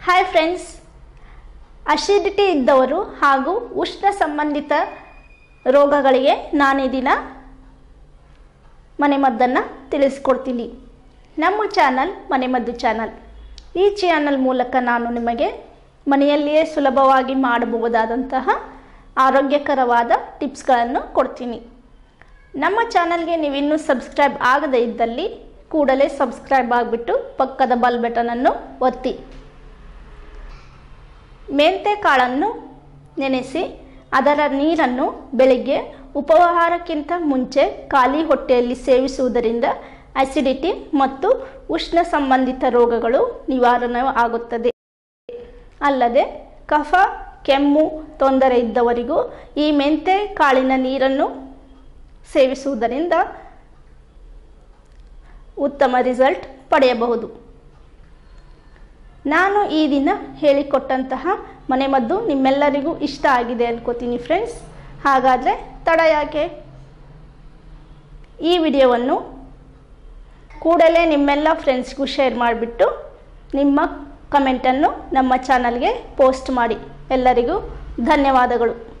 hi friends acidity ಇದ್ದವರು ಹಾಗೂ ಉಷ್ಣ ಸಂಬಂಧಿತ ರೋಗಗಳಿಗೆ ನಾನು ಈ ದಿನ ಮನೆಮದ್ದನ್ನು ತಿಳಿಸ್ಕೊಡ್ತೀನಿ ನಮ್ಮ ಚಾನಲ್ ಮನೆಮದ್ದು ಚಾನಲ್ ಈ ಚಾನಲ್ ಮೂಲಕ ನಾನು ನಿಮಗೆ ಮನೆಯಲ್ಲಿಯೇ ಸುಲಭವಾಗಿ ಮಾಡಬಹುದಾದಂತಹ ಆರೋಗ್ಯಕರವಾದ ಟಿಪ್ಸ್ಗಳನ್ನು ಕೊಡ್ತೀನಿ ನಮ್ಮ ಚಾನಲ್ಗೆ ನೀವಿನ್ನೂ ಸಬ್ಸ್ಕ್ರೈಬ್ ಆಗದೇ ಇದ್ದಲ್ಲಿ ಕೂಡಲೇ ಸಬ್ಸ್ಕ್ರೈಬ್ ಆಗಿಬಿಟ್ಟು ಪಕ್ಕದ ಬಲ್ ಬಟನನ್ನು ಒತ್ತಿ ಮೆಂತೆ ಕಾಳನ್ನು ನೆನೆಸಿ ಅದರ ನೀರನ್ನು ಬೆಳಿಗ್ಗೆ ಉಪಹಾರಕ್ಕಿಂತ ಮುಂಚೆ ಖಾಲಿ ಹೊಟ್ಟೆಯಲ್ಲಿ ಸೇವಿಸುವುದರಿಂದ ಅಸಿಡಿಟಿ ಮತ್ತು ಉಷ್ಣ ಸಂಬಂಧಿತ ರೋಗಗಳು ನಿವಾರಣೆ ಆಗುತ್ತದೆ ಅಲ್ಲದೆ ಕಫ ಕೆಮ್ಮು ತೊಂದರೆ ಇದ್ದವರಿಗೂ ಈ ಮೆಂತೆ ಕಾಳಿನ ನೀರನ್ನು ಸೇವಿಸುವುದರಿಂದ ಉತ್ತಮ ರಿಸಲ್ಟ್ ಪಡೆಯಬಹುದು ನಾನು ಈ ದಿನ ಹೇಳಿಕೊಟ್ಟಂತಹ ಮನೆಮದ್ದು ನಿಮ್ಮೆಲ್ಲರಿಗೂ ಇಷ್ಟ ಆಗಿದೆ ಅನ್ಕೋತೀನಿ ಫ್ರೆಂಡ್ಸ್ ಹಾಗಾದರೆ ತಡ ಯಾಕೆ ಈ ವಿಡಿಯೋವನ್ನು ಕೂಡಲೇ ನಿಮ್ಮೆಲ್ಲ ಫ್ರೆಂಡ್ಸ್ಗೂ ಶೇರ್ ಮಾಡಿಬಿಟ್ಟು ನಿಮ್ಮ ಕಮೆಂಟನ್ನು ನಮ್ಮ ಚಾನಲ್ಗೆ ಪೋಸ್ಟ್ ಮಾಡಿ ಎಲ್ಲರಿಗೂ ಧನ್ಯವಾದಗಳು